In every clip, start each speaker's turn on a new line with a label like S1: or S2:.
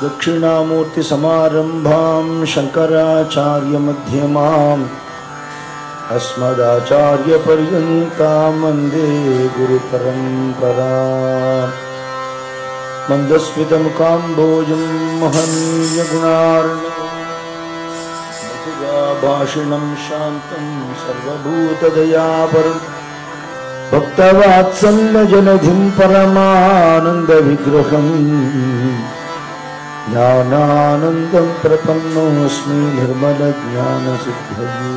S1: दक्षिणामूर्तिसमारम्भां शङ्कराचार्यमध्यमाम् अस्मदाचार्यपर्यन्तां वन्दे गुरुपरम्परा मन्दस्मितमुकाम्बोजं महनीयगुणार्णवं भाषिणं शान्तं सर्वभूतदयापरम् भक्तवात्सल्यजलधिं परमानन्दविग्रहम् ज्ञानानन्दं प्रपन्नोऽस्मि निर्मलज्ञानसिद्धये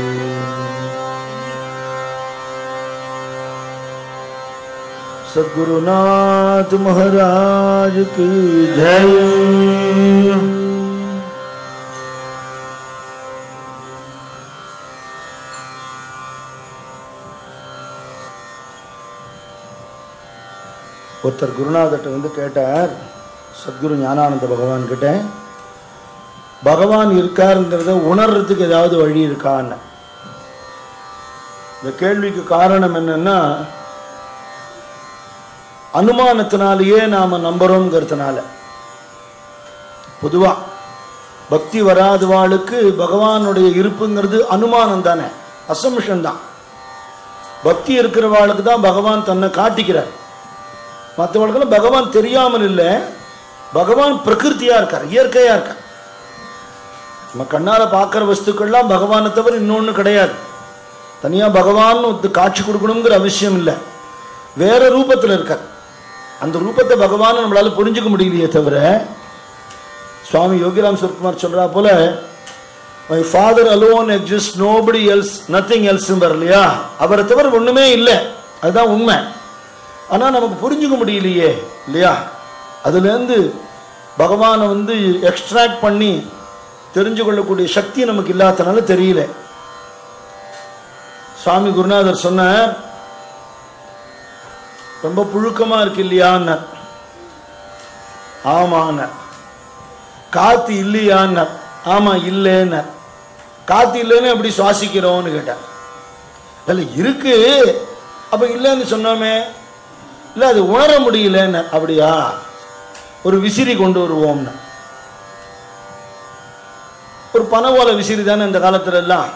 S1: सद्गुरुनाथ महाराज की जय ஒருத்தர் குருநாதர்கிட்ட வந்து கேட்டார் சத்குரு ஞானானந்த பகவான் கிட்ட பகவான் இருக்காருங்கிறத உணர்றதுக்கு ஏதாவது வழி இருக்கான்னு இந்த கேள்விக்கு காரணம் என்னன்னா அனுமானத்தினாலேயே நாம நம்புறோங்கிறதுனால பொதுவா பக்தி வராதவாளுக்கு பகவானுடைய இருப்புங்கிறது அனுமானம் தானே அசம்ஷன் தான் பக்தி இருக்கிறவாளுக்கு தான் பகவான் தன்னை காட்டிக்கிறார் மற்றவர்களுக்கு பகவான் தெரியாமல் இல்லை பகவான் பிரகிருத்தியா இருக்கார் இயற்கையா இருக்கார் நம்ம கண்ணால பார்க்குற வஸ்துக்கள்லாம் பகவானை தவிர இன்னொன்று கிடையாது தனியாக பகவான் ஒரு காட்சி கொடுக்கணுங்கிற அவசியம் இல்லை வேற ரூபத்தில் இருக்கார் அந்த ரூபத்தை பகவான் நம்மளால புரிஞ்சுக்க முடியலையே தவிர சுவாமி யோகிராம் சுரத்குமார் சொல்றா போல my father alone exist nobody else nothing else இல்லையா அவரை தவிர ஒண்ணுமே இல்லை அதுதான் உண்மை ஆனா நமக்கு புரிஞ்சுக்க முடியலையே இல்லையா அதுலேருந்து பகவானை வந்து எக்ஸ்ட்ராக்ட் பண்ணி தெரிஞ்சு கொள்ளக்கூடிய சக்தி நமக்கு இல்லாதனால தெரியல சுவாமி குருநாதர் சொன்னார் ரொம்ப புழுக்கமா இருக்கு இல்லையான்னார் ஆமான்னார் காத்து இல்லையான்னார் ஆமா இல்லைன்னார் காத்து இல்லைன்னு எப்படி சுவாசிக்கிறோம்னு கேட்டார் இல்ல இருக்கு அப்ப இல்லைன்னு சொன்னோமே இல்ல அது உணர முடியலன்னு அப்படியா ஒரு விசிறி கொண்டு வருவோம்னு ஒரு பனை ஓலை விசிறி தானே இந்த காலத்துல எல்லாம்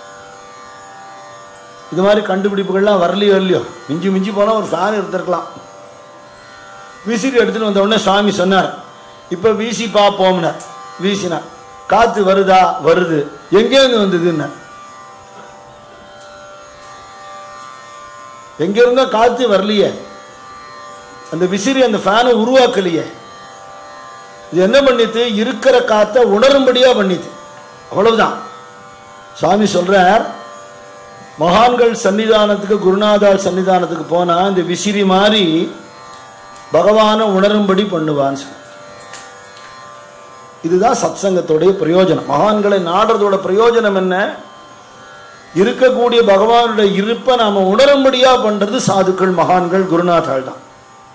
S1: இது மாதிரி கண்டுபிடிப்புகள்லாம் வரலையோ இல்லையோ மிஞ்சி மிஞ்சி போனால் ஒரு ஃபேன் இருந்திருக்கலாம் விசிறி எடுத்துட்டு வந்த உடனே சுவாமி சொன்னார் இப்போ வீசி பார்ப்போம்னார் வீசினார் காத்து வருதா வருது எங்கேருந்து வந்ததுன்னு எங்க இருந்தா காத்து வரலையே அந்த விசிறி அந்த ஃபேனை உருவாக்கலையே இது என்ன பண்ணிட்டு இருக்கிற காத்தை உணரும்படியா பண்ணிட்டு அவ்வளவுதான் சுவாமி சொல்றார் மகான்கள் சன்னிதானத்துக்கு குருநாதார் சன்னிதானத்துக்கு போனா இந்த விசிறி மாதிரி பகவானை உணரும்படி பண்ணுவான் சொன்னார். இதுதான் சத்சங்கத்துடைய பிரயோஜனம் மகான்களை நாடுறதோட பிரயோஜனம் என்ன இருக்கக்கூடிய பகவானுடைய இருப்பை நாம உணரும்படியா பண்றது சாதுக்கள் மகான்கள் குருநாதாள் தான்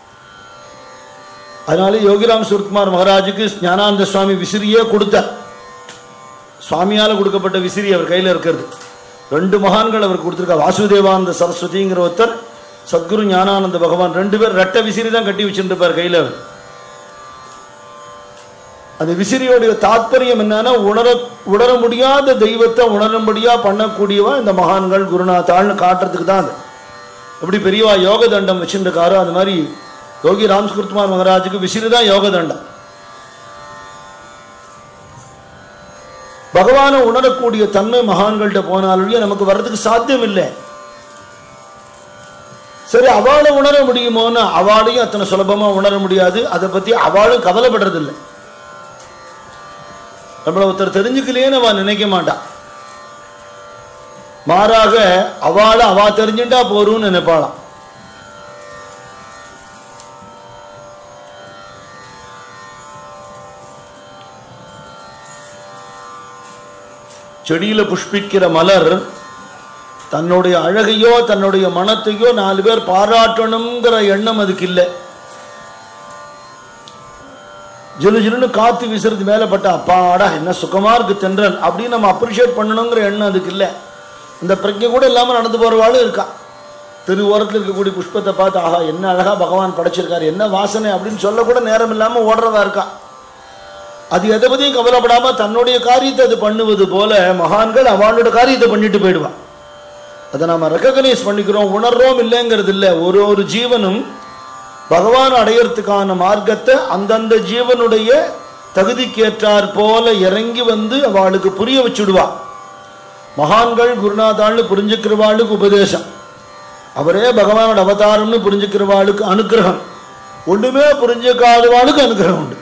S1: அதனால யோகிராம் சுரத்குமார் மகாராஜுக்கு ஞானானந்த சுவாமி விசிறியே கொடுத்தார் சுவாமியால கொடுக்கப்பட்ட விசிறி அவர் கையில இருக்கிறது ரெண்டு மகான்கள் அவர் கொடுத்திருக்கார் வாசுதேவானந்த சரஸ்வதிங்கிற ஒருத்தர் சத்குரு ஞானானந்த பகவான் ரெண்டு பேர் ரெட்டை விசிறி தான் கட்டி வச்சுருப்பார் கையில அவர் அந்த விசிறியோடைய தாத்பரியம் என்னன்னா உணர உணர முடியாத தெய்வத்தை உணரும்படியா பண்ணக்கூடியவா இந்த மகான்கள் குருநாத்தாள்னு காட்டுறதுக்கு தான் அது எப்படி பெரியவா யோக தண்டம் வச்சுருக்காரோ அது மாதிரி யோகி ராம்ஸ்கிருத்மார் மகாராஜுக்கு விசிறி தான் யோக தண்டம் பகவானை உணரக்கூடிய தன்மை மகான்கள்ட்ட போனாலும் நமக்கு வர்றதுக்கு சாத்தியம் இல்லை சரி அவளை உணர முடியுமோன்னு அவளையும் அத்தனை சுலபமா உணர முடியாது அதை பத்தி அவளும் கவலைப்படுறது இல்லை நம்மள ஒருத்தர் தெரிஞ்சுக்கலையேன்னு அவ நினைக்க மாட்டா மாறாக அவளை அவ தெரிஞ்சுட்டா போரும்னு நினைப்பாளாம் செடியில புஷ்பிக்கிற மலர் தன்னுடைய அழகையோ தன்னுடைய மனத்தையோ நாலு பேர் பாராட்டணுங்கிற எண்ணம் அதுக்கு இல்லை ஜிலு ஜிலுன்னு காத்து வீசுறது மேல பட்ட அப்பாடா என்ன சுகமா இருக்கு தென்றல் அப்படின்னு நம்ம அப்ரிஷியேட் பண்ணணுங்கிற எண்ணம் அதுக்கு இல்லை இந்த பிரஜை கூட இல்லாம நடந்து போறவாளும் இருக்கா தெரு ஓரத்தில் இருக்கக்கூடிய புஷ்பத்தை பார்த்து ஆஹா என்ன அழகா பகவான் படைச்சிருக்காரு என்ன வாசனை அப்படின்னு சொல்ல கூட நேரம் இல்லாம ஓடுறதா இருக்கா அது எதை பத்தியும் கவலைப்படாம தன்னுடைய காரியத்தை அது பண்ணுவது போல மகான்கள் அவளோட காரியத்தை பண்ணிட்டு போயிடுவான் அதை நாம ரெக்கக்னைஸ் பண்ணிக்கிறோம் உணர்றோம் இல்லைங்கிறது இல்லை ஒரு ஒரு ஜீவனும் பகவான் அடையறதுக்கான மார்க்கத்தை அந்தந்த ஜீவனுடைய தகுதிக்கேற்றாற் போல இறங்கி வந்து அவளுக்கு புரிய வச்சுடுவா மகான்கள் குருநாதாள்னு புரிஞ்சுக்கிறவாளுக்கு உபதேசம் அவரே பகவானோட அவதாரம்னு புரிஞ்சுக்கிறவாளுக்கு அனுக்கிரகம் ஒண்ணுமே புரிஞ்சுக்காதவாளுக்கு அனுகிரகம் உண்டு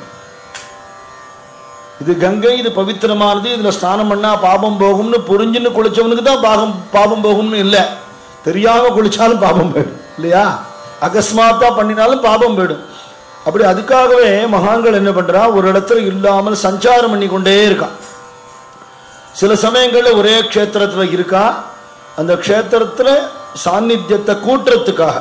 S1: இது கங்கை இது பவித்திரமானது இதுல ஸ்நானம் பண்ணா பாபம் போகும்னு புரிஞ்சுன்னு குளிச்சவனுக்கு தான் பாகம் பாபம் போகும்னு இல்லை தெரியாம குளிச்சாலும் பாபம் போயிடும் இல்லையா அகஸ்மாத்தா பண்ணினாலும் பாபம் போயிடும் அப்படி அதுக்காகவே மகான்கள் என்ன பண்றா ஒரு இடத்துல இல்லாமல் சஞ்சாரம் பண்ணி கொண்டே இருக்கான் சில சமயங்கள்ல ஒரே க்ஷேத்திரத்துல இருக்கா அந்த க்ஷேத்திரத்துல சாநித்தியத்தை கூட்டுறதுக்காக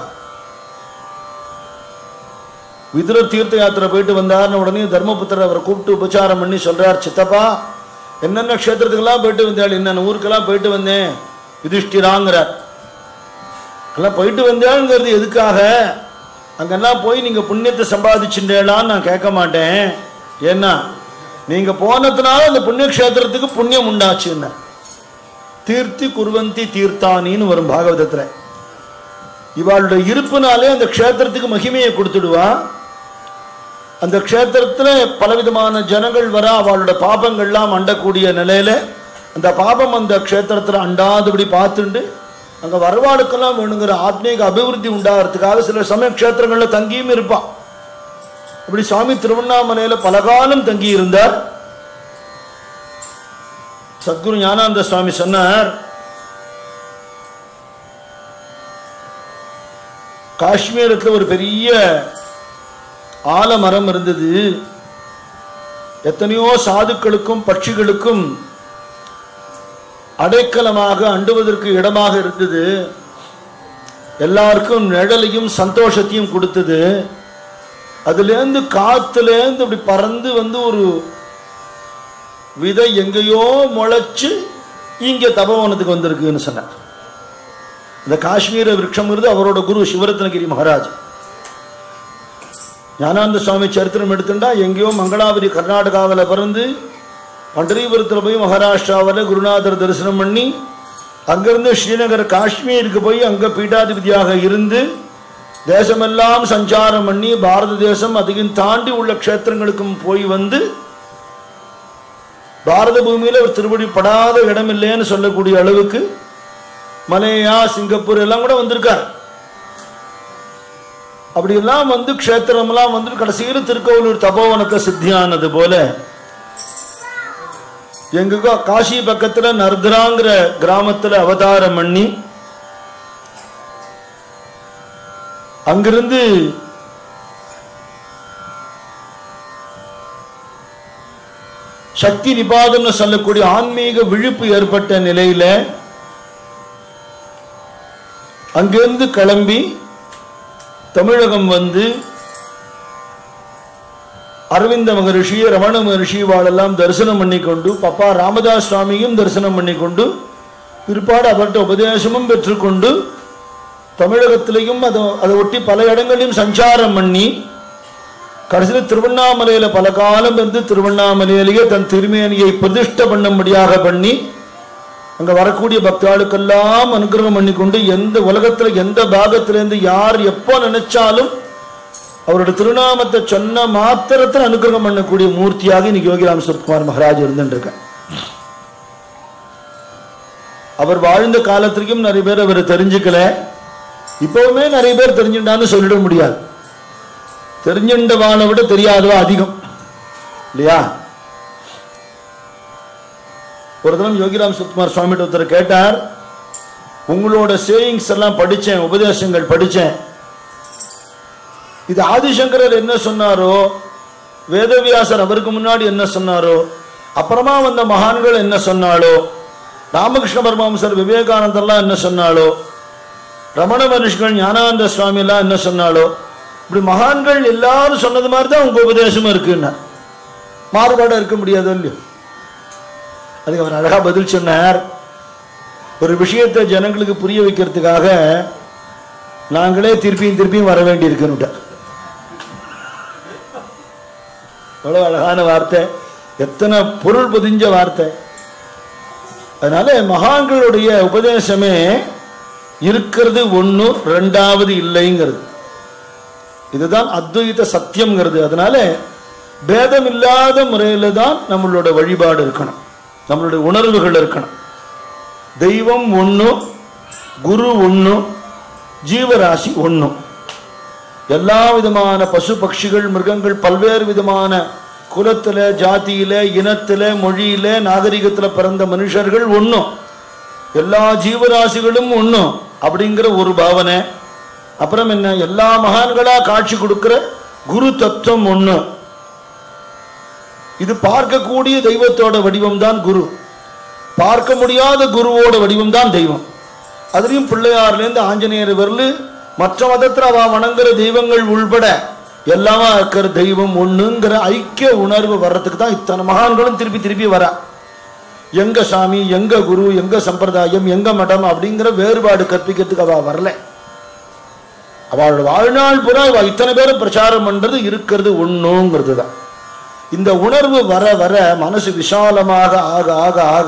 S1: விதுர தீர்த்த யாத்திரை போயிட்டு வந்தார்னு உடனே தர்மபுத்திரர் அவரை கூப்பிட்டு உபச்சாரம் பண்ணி சொல்றார் சித்தப்பா என்னென்ன க்ஷேத்திரத்துக்கெல்லாம் போயிட்டு வந்தாள் என்னென்ன ஊருக்கெல்லாம் போயிட்டு வந்தேன் யுதிஷ்டிராங்கிறார் எல்லாம் போயிட்டு வந்தாளுங்கிறது எதுக்காக அங்கெல்லாம் போய் நீங்க புண்ணியத்தை சம்பாதிச்சுட்டேலான்னு நான் கேட்க மாட்டேன் ஏன்னா நீங்க போனதுனால அந்த புண்ணிய க்ஷேத்திரத்துக்கு புண்ணியம் உண்டாச்சுன்னு தீர்த்தி குருவந்தி தீர்த்தானின்னு வரும் பாகவதத்துல இவாளுடைய இருப்புனாலே அந்த க்ஷேத்திரத்துக்கு மகிமையை கொடுத்துடுவா அந்த க்ஷேத்திரத்துல பலவிதமான ஜனங்கள் வர அவளோட பாபங்கள்லாம் அண்டக்கூடிய நிலையில அந்த பாபம் அந்த க்ஷேத்திரத்துல அண்டாதபடி பார்த்துண்டு அங்க வரவாளுக்கெல்லாம் வேணுங்கிற ஆத்மீக அபிவிருத்தி உண்டாகிறதுக்காக சில சமய க்ஷேத்திரங்கள்ல தங்கியும் இருப்பான் இப்படி சுவாமி திருவண்ணாமலையில பல காலம் தங்கி இருந்தார் சத்குரு ஞானானந்த சுவாமி சொன்னார் காஷ்மீரத்தில் ஒரு பெரிய ஆலமரம் இருந்தது எத்தனையோ சாதுக்களுக்கும் பட்சிகளுக்கும் அடைக்கலமாக அண்டுவதற்கு இடமாக இருந்தது எல்லாருக்கும் நிழலையும் சந்தோஷத்தையும் கொடுத்தது அதுலேருந்து காத்துலேருந்து இப்படி பறந்து வந்து ஒரு விதை எங்கேயோ முளைச்சு இங்கே தபோவனத்துக்கு வந்திருக்குன்னு சொன்னார் இந்த காஷ்மீர விருட்சம் இருந்து அவரோட குரு சிவரத்னகிரி மகாராஜ் ஞானானந்த சுவாமி சரித்திரம் எடுத்துட்டா எங்கேயோ மங்களாபுரி கர்நாடகாவில் பிறந்து பண்டரிபுரத்தில் போய் மகாராஷ்டிராவில் குருநாதர் தரிசனம் பண்ணி அங்கிருந்து ஸ்ரீநகர் காஷ்மீருக்கு போய் அங்கே பீட்டாதிபதியாக இருந்து தேசமெல்லாம் சஞ்சாரம் பண்ணி பாரத தேசம் அதையும் தாண்டி உள்ள க்ஷேத்திரங்களுக்கும் போய் வந்து பாரத பூமியில ஒரு திருவடி படாத இடம் இல்லைன்னு சொல்லக்கூடிய அளவுக்கு மலேயா சிங்கப்பூர் எல்லாம் கூட வந்திருக்கார் அப்படி எல்லாம் வந்து க்ஷேத்திரம்லாம் வந்து கடைசியில் திருக்கோவிலூர் தபோவனத்தை சித்தியானது போல எங்க காசி பக்கத்துல நர்தராங்கிற கிராமத்துல அவதாரம் பண்ணி அங்கிருந்து சக்தி நிபாதம்னு சொல்லக்கூடிய ஆன்மீக விழிப்பு ஏற்பட்ட நிலையில அங்கிருந்து கிளம்பி தமிழகம் வந்து அரவிந்த மகரிஷி ரமண மகரிஷி வாழெல்லாம் தரிசனம் பண்ணி கொண்டு பப்பா ராமதாஸ் சுவாமியும் தரிசனம் பண்ணி கொண்டு பிற்பாடு அவர்கிட்ட உபதேசமும் பெற்றுக்கொண்டு தமிழகத்திலையும் அதை அதை ஒட்டி பல இடங்களையும் சஞ்சாரம் பண்ணி கடைசியில் திருவண்ணாமலையில பல காலம் இருந்து திருவண்ணாமலையிலேயே தன் திருமேனியை பிரதிஷ்ட பண்ணும்படியாக பண்ணி அங்க வரக்கூடிய பக்தாளுக்கெல்லாம் அனுகிரகம் பண்ணி கொண்டு எந்த உலகத்துல எந்த பாகத்திலிருந்து யார் எப்போ நினைச்சாலும் அவரோட திருநாமத்தை சொன்ன மாத்திரத்தில் அனுகிரகம் பண்ணக்கூடிய மூர்த்தியாக இன்னைக்கு யோகிராம் சுரத்குமார் மகாராஜ் இருந்துட்டு அவர் வாழ்ந்த காலத்திற்கும் நிறைய பேர் அவர் தெரிஞ்சுக்கல இப்பவுமே நிறைய பேர் தெரிஞ்சுட்டான்னு சொல்லிட முடியாது தெரிஞ்சுண்டவானை விட தெரியாதவா அதிகம் இல்லையா ஒரு தினம் யோகிராம் சுத்குமார் சுவாமி ஒருத்தர் கேட்டார் உங்களோட சேயிங்ஸ் எல்லாம் படிச்சேன் உபதேசங்கள் படிச்சேன் இது ஆதிசங்கரர் என்ன சொன்னாரோ வேதவியாசர் அவருக்கு முன்னாடி என்ன சொன்னாரோ அப்புறமா வந்த மகான்கள் என்ன சொன்னாலோ ராமகிருஷ்ண பரமஹம்சர் விவேகானந்தர்லாம் என்ன சொன்னாலோ ரமண மனுஷ்கள் ஞானானந்த சுவாமி எல்லாம் என்ன சொன்னாலோ இப்படி மகான்கள் எல்லாரும் சொன்னது மாதிரி தான் உங்க உபதேசமும் இருக்குன்னா மாறுபாடா இருக்க முடியாது இல்லையோ அதுக்கு அவர் அழகா பதில் சொன்னார் ஒரு விஷயத்தை ஜனங்களுக்கு புரிய வைக்கிறதுக்காக நாங்களே திருப்பியும் திருப்பியும் வர வேண்டி இருக்குன்னு எவ்வளவு அழகான வார்த்தை எத்தனை பொருள் பதிஞ்ச வார்த்தை அதனால மகான்களுடைய உபதேசமே இருக்கிறது ஒண்ணு ரெண்டாவது இல்லைங்கிறது இதுதான் அத்வைத சத்தியம்ங்கிறது அதனால பேதம் இல்லாத முறையில தான் நம்மளோட வழிபாடு இருக்கணும் நம்மளுடைய உணர்வுகள் இருக்கணும் தெய்வம் ஒண்ணு குரு ஒண்ணு ஜீவராசி ஒண்ணு எல்லா விதமான பசு பட்சிகள் மிருகங்கள் பல்வேறு விதமான குலத்துல ஜாதியில இனத்துல மொழியில நாகரிகத்துல பிறந்த மனுஷர்கள் ஒண்ணும் எல்லா ஜீவராசிகளும் ஒண்ணும் அப்படிங்கிற ஒரு பாவனை அப்புறம் என்ன எல்லா மகான்களா காட்சி கொடுக்கிற குரு தத்துவம் ஒண்ணு இது பார்க்கக்கூடிய தெய்வத்தோட வடிவம் தான் குரு பார்க்க முடியாத குருவோட வடிவம் தான் தெய்வம் அதுலயும் பிள்ளையார்லேருந்து ஆஞ்சநேயர் வரலு மற்ற மதத்துல அவ வணங்குற தெய்வங்கள் உள்பட எல்லாமா இருக்கிற தெய்வம் ஒண்ணுங்கிற ஐக்கிய உணர்வு வர்றதுக்கு தான் இத்தனை மகான்களும் திருப்பி திருப்பி வரா எங்க சாமி எங்க குரு எங்க சம்பிரதாயம் எங்க மடம் அப்படிங்கிற வேறுபாடு கற்பிக்கிறதுக்கு அவ வரல அவளோட வாழ்நாள் பூரா அவ இத்தனை பேரும் பிரச்சாரம் பண்றது இருக்கிறது ஒண்ணுங்கிறது தான் இந்த உணர்வு வர வர மனசு விசாலமாக ஆக ஆக ஆக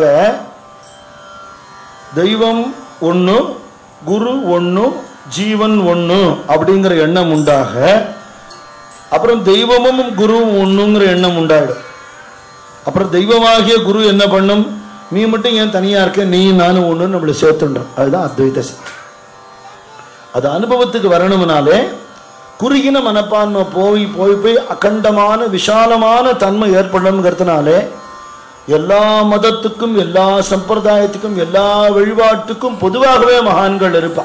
S1: தெய்வம் ஒண்ணு குரு ஒண்ணு ஜீவன் ஒண்ணு அப்படிங்கிற எண்ணம் உண்டாக அப்புறம் தெய்வமும் குருவும் ஒண்ணுங்கிற எண்ணம் உண்டாயிடும் அப்புறம் தெய்வமாகிய குரு என்ன பண்ணும் நீ மட்டும் ஏன் தனியா இருக்க நீ நானும் ஒண்ணு நம்மளை சேர்த்துன்றோம் அதுதான் அத்வைத சித்தம் அது அனுபவத்துக்கு வரணும்னாலே குறுகின மனப்பான்மை போய் போய் போய் அகண்டமான விசாலமான தன்மை ஏற்படணுங்கிறதுனாலே எல்லா மதத்துக்கும் எல்லா சம்பிரதாயத்துக்கும் எல்லா வழிபாட்டுக்கும் பொதுவாகவே மகான்கள் இருப்பா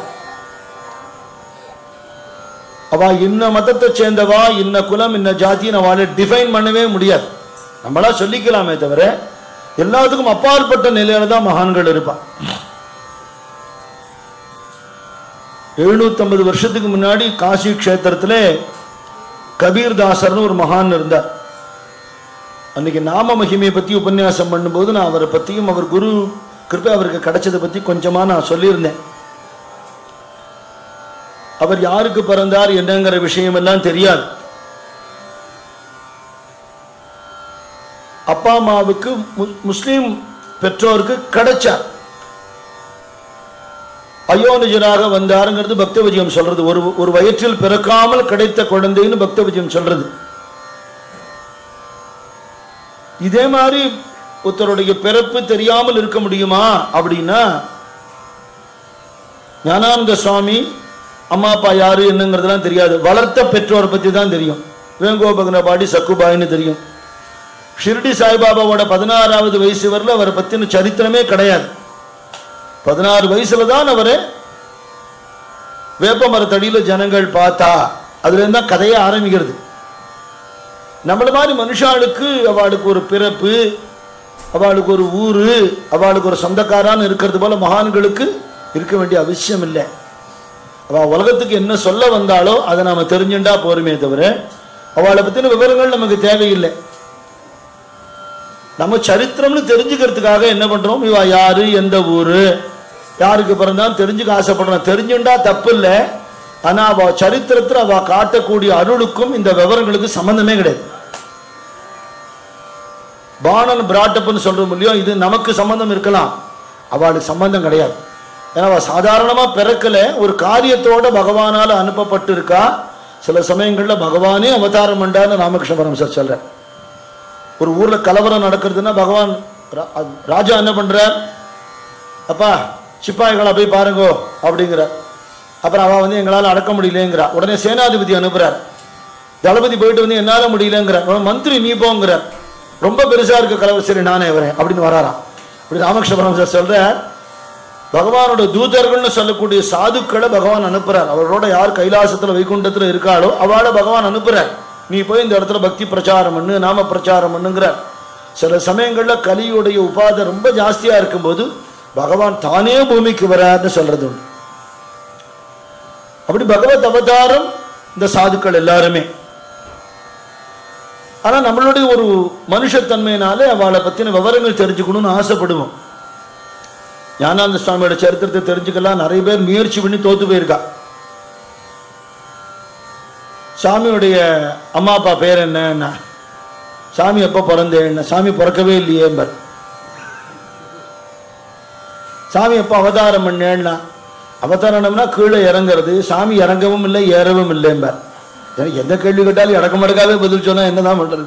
S1: அவ இன்ன மதத்தை சேர்ந்தவா இன்ன குலம் இன்ன ஜாதின்னு அவளை டிஃபைன் பண்ணவே முடியாது நம்மளா சொல்லிக்கலாமே தவிர எல்லாத்துக்கும் அப்பாற்பட்ட நிலையில தான் மகான்கள் இருப்பா எழுநூத்தம்பது வருஷத்துக்கு முன்னாடி காசி க்ஷேத்திரத்துல கபீர்தாசர்னு ஒரு மகான் இருந்தார் அன்னைக்கு நாம மகிமையை பத்தி உபன்யாசம் பண்ணும்போது நான் அவரை பத்தியும் அவர் குரு கிருப்பை அவருக்கு கிடைச்சதை பத்தி கொஞ்சமா நான் சொல்லியிருந்தேன் அவர் யாருக்கு பிறந்தார் என்னங்கிற விஷயம் எல்லாம் தெரியாது அப்பா அம்மாவுக்கு மு- முஸ்லிம் பெற்றோருக்கு கிடைச்சார் அயோனிஜராக வந்தாருங்கிறது பக்த விஜயம் சொல்றது ஒரு ஒரு வயிற்றில் பிறக்காமல் கிடைத்த குழந்தைன்னு பக்த விஜயம் சொல்றது இதே மாதிரி ஒருத்தருடைய பிறப்பு தெரியாமல் இருக்க முடியுமா அப்படின்னா ஞானானந்த சுவாமி அம்மா அப்பா யாரு என்னங்கிறதுலாம் தெரியாது வளர்த்த பெற்றோர் பத்தி தான் தெரியும் வேங்கோபகனபாடி சக்குபாயின்னு தெரியும் ஷிர்டி சாய்பாபாவோட பதினாறாவது வயசு வரல அவரை பத்தின சரித்திரமே கிடையாது பதினாறு வயசுல தான் அவரை வேப்ப மரத்தடியில ஜனங்கள் பார்த்தா அதுல இருந்தா கதையே ஆரம்பிக்கிறது நம்மள மாதிரி மனுஷாளுக்கு அவளுக்கு ஒரு பிறப்பு அவளுக்கு ஒரு ஊரு அவளுக்கு ஒரு சொந்தக்காரான்னு இருக்கிறது போல மகான்களுக்கு இருக்க வேண்டிய அவசியம் இல்லை அவ உலகத்துக்கு என்ன சொல்ல வந்தாலோ அதை நாம தெரிஞ்சுண்டா போருமே தவிர அவளை பத்தின விவரங்கள் நமக்கு தேவையில்லை நம்ம சரித்திரம்னு தெரிஞ்சுக்கிறதுக்காக என்ன பண்றோம் இவ யாரு எந்த ஊரு யாருக்கு பிறந்தான்னு தெரிஞ்சுக்க ஆசைப்படுறோம் தெரிஞ்சுண்டா தப்பு இல்லை ஆனா அவ சரித்திரத்துல அவ காட்டக்கூடிய அருளுக்கும் இந்த விவரங்களுக்கு சம்பந்தமே கிடையாது பானன் பிராட்டப்னு சொல்றோம் இல்லையோ இது நமக்கு சம்பந்தம் இருக்கலாம் அவளுக்கு சம்பந்தம் கிடையாது ஏன்னா அவ சாதாரணமா பிறக்கல ஒரு காரியத்தோட பகவானால அனுப்பப்பட்டு இருக்கா சில சமயங்கள்ல பகவானே அவதாரம் பண்ணான்னு ராமகிருஷ்ண பரமசர் சொல்றார் ஒரு ஊர்ல கலவரம் நடக்கிறதுன்னா பகவான் ரா- அது- ராஜா என்ன பண்றார் அப்பா சிப்பாய்களை போய் பாருங்கோ அப்படிங்கிறார் அப்புறம் அவ வந்து எங்களால அடக்க முடியலங்கிறா உடனே சேனாதிபதி அனுப்புறார் தளபதி போயிட்டு வந்து என்னால முடியலங்கிறார் உடனே மந்திரி நீ போங்கிறார் ரொம்ப பெருசா இருக்க கலவரம் சரி நானே வரேன் அப்படின்னு வராராம் அப்படி ராமகிருஷ்ண பரமசர் சொல்ற பகவானோட தூதர்கள்னு சொல்லக்கூடிய சாதுக்களை பகவான் அனுப்புறார் அவரோட யார் கைலாசத்துல வைகுண்டத்துல இருக்காளோ அவளை பகவான் அனுப்புறார் நீ போய் இந்த இடத்துல பக்தி பிரச்சாரம் பண்ணு நாம பிரச்சாரம் பண்ணுங்கிறார் சில சமயங்கள்ல கலியுடைய உபாதை ரொம்ப ஜாஸ்தியா இருக்கும்போது பகவான் தானே பூமிக்கு வரார்னு சொல்றது உண்டு அப்படி பகவத் அவதாரம் இந்த சாதுக்கள் எல்லாருமே ஆனா நம்மளுடைய ஒரு மனுஷத்தன்மையினாலே அவளை பத்தின விவரங்கள் தெரிஞ்சுக்கணும்னு ஆசைப்படுவோம் ஞானானந்த சுவாமியோட சரித்திரத்தை தெரிஞ்சுக்கலாம் நிறைய பேர் முயற்சி பண்ணி தோத்து போயிருக்கா சாமியுடைய அம்மா அப்பா பேர் என்ன சாமி எப்போ பிறந்தேன் சாமி பிறக்கவே இல்லையே என்பர் சாமி எப்போ அவதாரம் பண்ணேன்னா அவதாரணம்னா கீழே இறங்குறது சாமி இறங்கவும் இல்லை ஏறவும் இல்லை என்பார் எனக்கு எந்த கேள்வி கேட்டாலும் இடக்க மடக்காவே பதில் சொன்னா என்னதான் பண்றது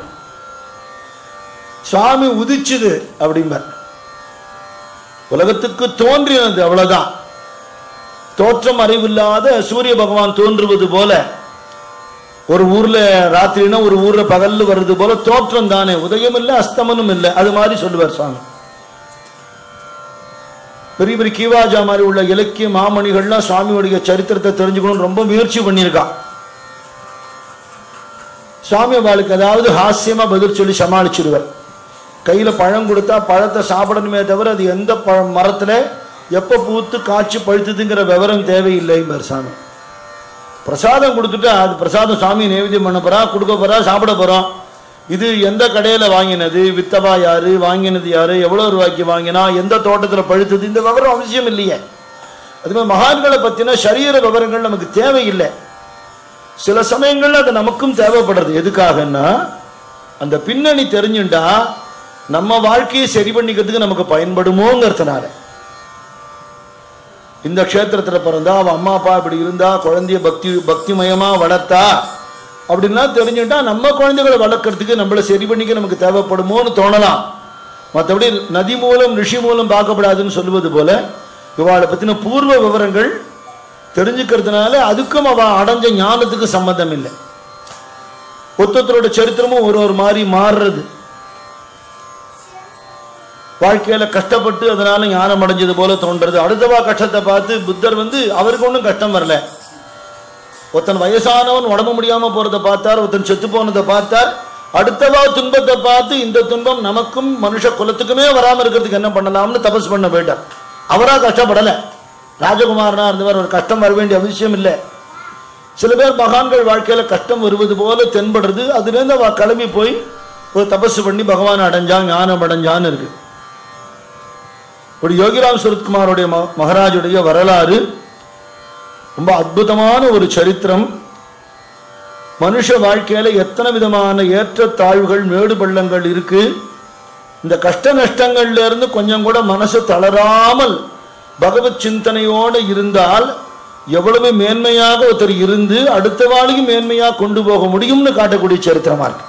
S1: சுவாமி உதிச்சுது அப்படிம்பார் உலகத்துக்கு தோன்றினது அவ்வளவுதான் தோற்றம் அறிவில்லாத சூரிய பகவான் தோன்றுவது போல ஒரு ஊர்ல ராத்திரினா ஒரு ஊர்ல பகல்ல வர்றது போல தோற்றம் தானே உதயம் இல்லை அஸ்தமனம் இல்லை அது மாதிரி சொல்லுவார் சுவாமி பெரிய பெரிய கீவாஜா மாதிரி உள்ள இலக்கிய மாமணிகள்லாம் சுவாமியுடைய சரித்திரத்தை தெரிஞ்சுக்கணும்னு ரொம்ப முயற்சி பண்ணியிருக்கான் சுவாமி அவளுக்கு ஏதாவது ஹாஸ்யமா பதில் சொல்லி சமாளிச்சிருவார் கையில பழம் கொடுத்தா பழத்தை சாப்பிடணுமே தவிர அது எந்த பழ மரத்துல எப்ப பூத்து காய்ச்சி பழுத்துதுங்கிற விவரம் தேவையில்லை சாமி பிரசாதம் கொடுத்துட்டா அது பிரசாதம் சாமி நைவேத்தியம் பண்ண போறா கொடுக்க போறா சாப்பிட போறோம் இது எந்த கடையில வாங்கினது வித்தவா யாரு வாங்கினது யாரு எவ்வளவு ரூபாய்க்கு வாங்கினா எந்த தோட்டத்துல பழுத்தது இந்த விவரம் அவசியம் இல்லையே அதுமாதிரி மகான்களை பத்தின சரீர விவரங்கள் நமக்கு தேவையில்லை சில சமயங்கள்ல அது நமக்கும் தேவைப்படுறது எதுக்காகன்னா அந்த பின்னணி தெரிஞ்சுட்டா நம்ம வாழ்க்கையை சரி பண்ணிக்கிறதுக்கு நமக்கு பயன்படுமோங்கிறதுனால இந்த க்ஷேத்திரத்துல பிறந்தா அவ அம்மா அப்பா இப்படி இருந்தா குழந்தைய பக்தி பக்திமயமா வளர்த்தா அப்படின்னா தெரிஞ்சுட்டா நம்ம குழந்தைகளை வளர்க்கறதுக்கு நம்மளை சரி பண்ணிக்க நமக்கு தேவைப்படுமோன்னு தோணலாம் மற்றபடி நதி மூலம் ரிஷி மூலம் பார்க்கப்படாதுன்னு சொல்லுவது போல இவாளை பத்தின பூர்வ விவரங்கள் தெரிஞ்சுக்கிறதுனால அதுக்கும் அவ அடைஞ்ச ஞானத்துக்கு சம்பந்தம் இல்லை ஒத்தொத்தரோட சரித்திரமும் ஒரு ஒரு மாதிரி மாறுறது வாழ்க்கையில கஷ்டப்பட்டு அதனால ஞானம் அடைஞ்சது போல தோன்றது அடுத்தவா கஷ்டத்தை பார்த்து புத்தர் வந்து அவருக்கு ஒன்றும் கஷ்டம் வரல ஒருத்தன் வயசானவன் உடம்பு முடியாம போறதை பார்த்தார் ஒருத்தன் செத்து போனதை பார்த்தார் அடுத்தவா துன்பத்தை பார்த்து இந்த துன்பம் நமக்கும் மனுஷ குலத்துக்குமே வராம இருக்கிறதுக்கு என்ன பண்ணலாம்னு தபஸ் பண்ண போயிட்டார் அவரா கஷ்டப்படல ராஜகுமாரனா இருந்தவர் ஒரு கஷ்டம் வர வேண்டிய அவசியம் இல்லை சில பேர் மகான்கள் வாழ்க்கையில கஷ்டம் வருவது போல தென்படுறது அதுலேருந்து அவ கிளம்பி போய் ஒரு தபசு பண்ணி பகவான் அடைஞ்சான் ஞானம் அடைஞ்சான்னு இருக்கு ஒரு யோகிராம் சுரத்குமாரோடைய ம- மகாராஜுடைய வரலாறு ரொம்ப அற்புதமான ஒரு சரித்திரம் மனுஷ வாழ்க்கையில எத்தனை விதமான ஏற்றத்தாழ்வுகள் மேடு பள்ளங்கள் இருக்கு இந்த கஷ்ட நஷ்டங்கள்ல இருந்து கொஞ்சம் கூட மனசு தளராமல் பகவத் சிந்தனையோடு இருந்தால் எவ்வளவு மேன்மையாக ஒருத்தர் இருந்து அடுத்த வாழையும் மேன்மையா கொண்டு போக முடியும்னு காட்டக்கூடிய சரித்திரமா இருக்கு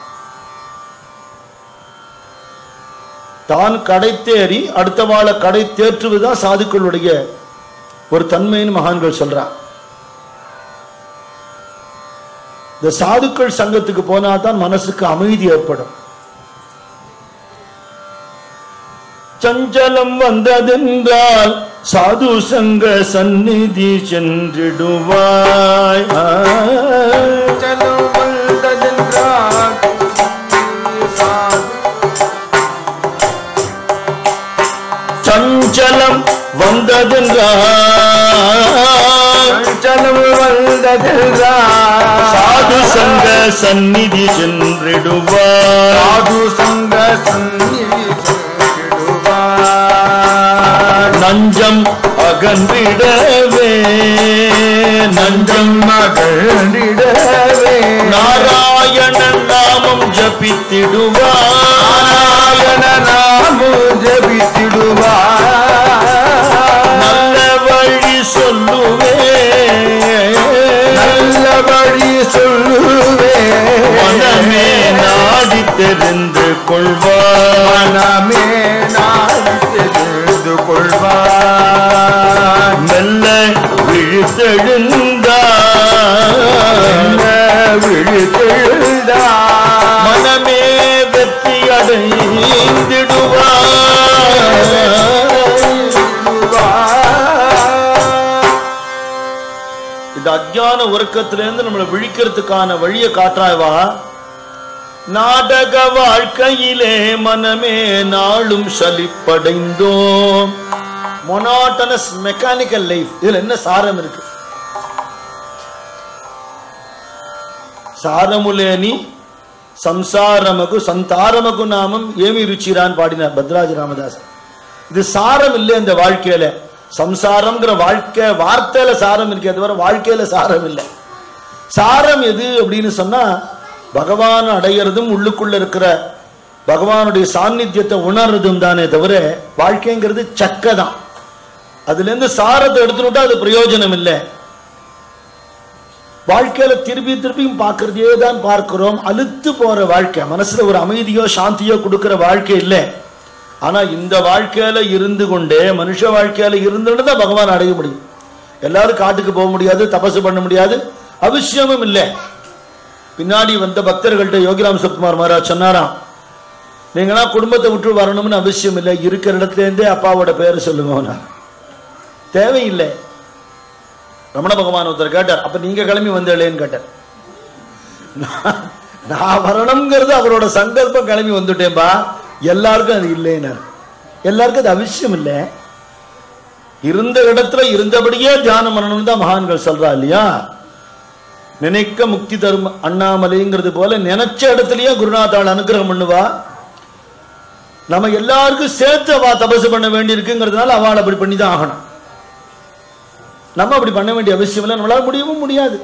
S1: தான் கடை தேறி அடுத்த வாழை கடை தேற்றுவதுதான் சாதுக்களுடைய ஒரு தன்மைன்னு மகான்கள் சொல்றான் இந்த சாதுக்கள் சங்கத்துக்கு போனா தான் மனசுக்கு அமைதி ஏற்படும் சஞ்சலம் வந்ததென்றால் சாது சங்க சந்நிதி சென்றிடுவாய் ஆ.
S2: चलो वल्दन राग साध
S1: சஞ்சலம் வந்ததென்றால்
S2: चलो वल्दन राग
S1: சாது சங்க சந்நிதி சென்றிடுவாய்
S2: साधु संग सन्निधि संगिडुवा
S1: நஞ்சம் அகன்றிடவே நஞ்சம்
S2: மகளிடவே
S1: நாராயணன் நாமம் ஜபித்திடுவாய்
S2: நாராயண நாமு ஜபித்திடுவா
S1: நல்ல வழி சொல்லுவே
S2: நல்ல வழி சொல்லுவே
S1: மனமே நாடி தெரிந்து கொள்வாய்
S2: மனமே நாடி தெரிந்து கொள்வான்
S1: மெல்ல விழித்தெழுந்தாய்
S2: விழித்தெழுதா
S1: மனமே வெற்றி அடைந்திடுவாய் இந்த அஜ்ஞான உறக்கத்திலிருந்து நம்மளை விழிக்கிறதுக்கான வழியை காட்டுறாய்வா நாடக வாழ்க்கையிலே மனமே நாளும் சலிப்படைந்தோம் மொனாட்டனஸ் மெக்கானிக்கல் லைஃப் இதுல என்ன சாரம் இருக்கு సారములేని సంసారముకు సంతారముకు నామం ఏమి ருச்சிரான்னு பாடினார் பத்ராஜ ராமதாஸ் இது சாரம் இல்லை இந்த வாழ்க்கையில சம்சாரம்ங்கிற வாழ்க்கை வார்த்தையில சாரம் இருக்கே தவிர வாழ்க்கையில சாரம் இல்லை சாரம் எது அப்படின்னு சொன்னா பகவான் அடையிறதும் உள்ளுக்குள்ள இருக்கிற பகவானுடைய சாநித்தியத்தை உணர்றதும் தானே தவிர வாழ்க்கைங்கிறது சக்கை தான் அதுல இருந்து சாரத்தை எடுத்துட்டா அது பிரயோஜனம் இல்லை வாழ்க்கையில திருப்பி திருப்பியும் பார்க்கறதே தான் பார்க்கிறோம் அழுத்து போற வாழ்க்கை மனசுல ஒரு அமைதியோ சாந்தியோ கொடுக்கிற வாழ்க்கை இல்லை ஆனா இந்த வாழ்க்கையில இருந்து கொண்டே மனுஷ வாழ்க்கையில இருந்துட்டு தான் பகவான் அடைய முடியும் எல்லாரும் காட்டுக்கு போக முடியாது தபசு பண்ண முடியாது அவசியமும் இல்லை பின்னாடி வந்த பக்தர்கள்ட்ட யோகிராம் சுக்குமார் மகாராஜ் சொன்னாராம் நீங்களாம் குடும்பத்தை விட்டு வரணும்னு அவசியம் இல்லை இருக்கிற இடத்துல இருந்தே அப்பாவோட பேரை சொல்லுங்க தேவையில்லை ரமண பகவான் ஒருத்தர் கேட்டார் அப்ப நீங்க கிளம்பி வந்தேன்னு கேட்டார் நான் நான் வரணுங்கிறது அவரோட சங்கல்பம் கிளம்பி வந்துட்டேன்பா எல்லாருக்கும் அது இல்லைன்னார் எல்லாருக்கும் அது அவசியம் இல்லை இருந்த இடத்துல இருந்தபடியே தியானம் பண்ணணும்னு தான் மகான்கள் சொல்றா இல்லையா நினைக்க முக்தி தரும் அண்ணாமலைங்கிறது போல நினைச்ச இடத்துலயே குருநாத்தாள் அனுகிரகம் பண்ணுவா நம்ம எல்லாருக்கும் சேர்த்து அவ தபசு பண்ண வேண்டி இருக்குங்கிறதுனால அவள் அப்படி பண்ணி தான் ஆகணும் நம்ம அப்படி பண்ண வேண்டிய அவசியம் இல்லை நம்மளால முடியவும் முடியாது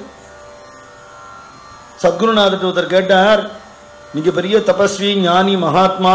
S1: சத்குருநாதர் ஒருத்தர் கேட்டார் நீங்க பெரிய தபஸ்வி ஞானி மகாத்மா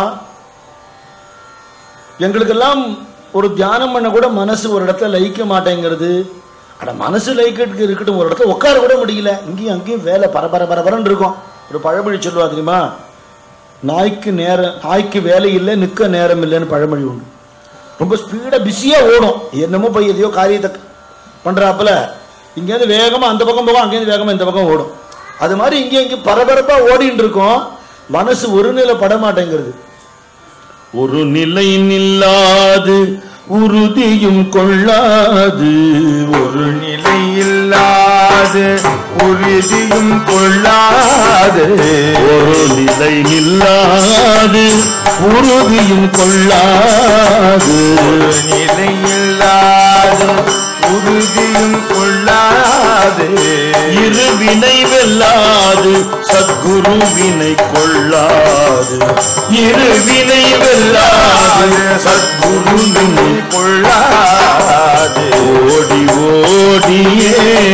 S1: எங்களுக்கெல்லாம் ஒரு தியானம் பண்ண கூட மனசு ஒரு இடத்துல லயிக்க மாட்டேங்கிறது அட மனசு லயிக்கிறதுக்கு இருக்கட்டும் ஒரு இடத்துல உட்கார கூட முடியல இங்கேயும் அங்கேயும் வேலை பரபர பரபரன்னு இருக்கும் ஒரு பழமொழி சொல்லுவா தெரியுமா நாய்க்கு நேரம் நாய்க்கு வேலை இல்லை நிற்க நேரம் இல்லைன்னு பழமொழி உண்டு ரொம்ப ஸ்பீடாக பிஸியாக ஓடும் என்னமோ போய் எதையோ காரியத்தை பண்ணுறாப்புல இங்கேருந்து வேகமாக அந்த பக்கம் போகும் அங்கேருந்து வேகமாக இந்த பக்கம் ஓடும் அது மாதிரி இங்கே இங்கே பரபரப்பாக ஓடிட்டு இருக்கோம் மனசு ஒரு நிலை பட மாட்டேங்கிறது ஒரு நிலை நில்லாது உறுதியும் கொள்ளாது ஒரு
S2: நிலையில்லாது உறுதியும் கொள்ளாது
S1: ஒரு நிலை நில்லாது உறுதியும் கொள்ளாது
S2: ஒரு நிலையில்லாது உறுதியும் கொள்ளாது
S1: இருவினை வெல்லாது சத்குருவினை கொள்ளாது இருவினை வெல்லாது சத்குருவினை
S2: கொள்ளாது
S1: ஓடி ஓடியே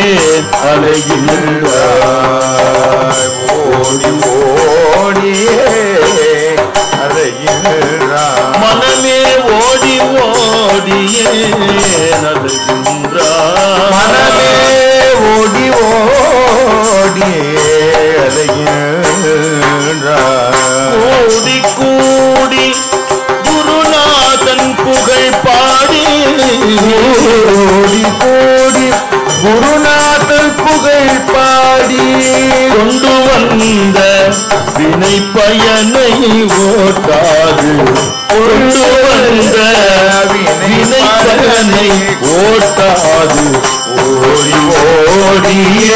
S1: அலைகின்றார்
S2: ஓடி ஓடியே அறைகிறான்
S1: மனமே ஓடி ஓடியே அலைகின்றார்
S2: மனமே ஓடி ஓடியே அலைகிறான்
S1: கூடி கூடி குருநாதன் புகழ் பாடி
S2: ஓடி கோடி குருநாதர் புகழ் பாடி
S1: கொண்டு வந்த வினை பயனை ஓட்டாது கொண்டு வந்த வினை பயனை ஓட்டாது ஓடி ஓடியே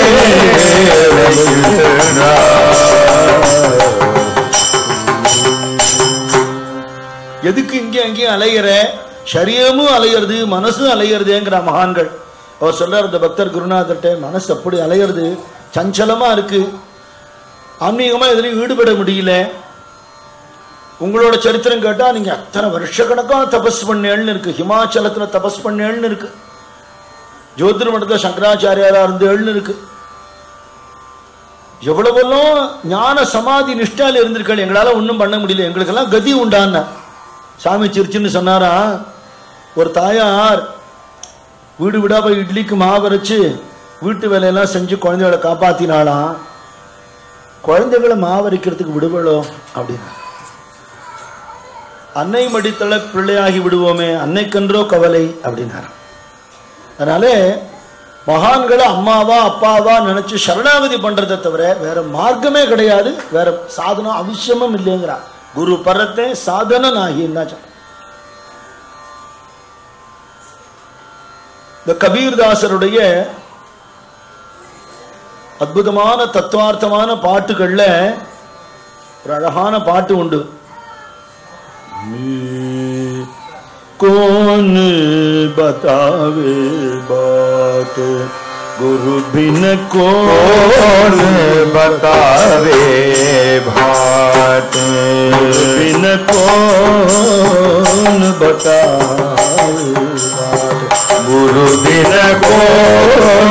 S1: எதுக்கு இங்கே அங்கேயும் அலையிற சரீரமும் அலையிறது மனசும் அலையிறதுங்கிற மகான்கள் அவர் சொல்றார் இந்த பக்தர் குருநாதர்கிட்ட மனசு அப்படி அலையிறது சஞ்சலமா இருக்கு ஆன்மீகமா எதுலையும் ஈடுபட முடியல உங்களோட சரித்திரம் கேட்டா நீங்க அத்தனை வருஷக்கணக்கா தபஸ் பண்ணேன்னு இருக்கு ஹிமாச்சலத்துல தபஸ் பண்ணேன்னு இருக்கு ஜோதிர் மடத்துல சங்கராச்சாரியாரா இருந்தேன்னு இருக்கு எவ்வளவெல்லாம் ஞான சமாதி நிஷ்டால இருந்திருக்காள் எங்களால ஒன்றும் பண்ண முடியல எங்களுக்கெல்லாம் கதி உண்டான சாமி சிரிச்சுன்னு சொன்னாரா ஒரு தாயார் வீடு வீடா போய் இட்லிக்கு மாவு அரைச்சு வீட்டு வேலையெல்லாம் செஞ்சு குழந்தைகளை காப்பாத்தினாலாம் குழந்தைகளை மாவரைக்கிறதுக்கு விடுவளோ அப்படின்னு அன்னை மடித்தள பிள்ளையாகி விடுவோமே அன்னைக்கன்றோ கவலை அப்படின்னாரு அதனால மகான்களை அம்மாவா அப்பாவா நினைச்சு சரணாகதி பண்றதை தவிர வேற மார்க்கமே கிடையாது வேற சாதனம் அவசியமும் இல்லைங்கிறா குரு பரத்தை சாதனம் ஆகின்னா இந்த கபீர்தாசருடைய அற்புதமான தத்துவார்த்தமான பாட்டுகள்ல ஒரு அழகான பாட்டு உண்டு कौन बतावे बात गुरु बिन
S2: कौन
S1: कौन
S2: बतावे भाट
S1: गुरु बिन कौन बतावे बात
S2: गुरु बिन कौन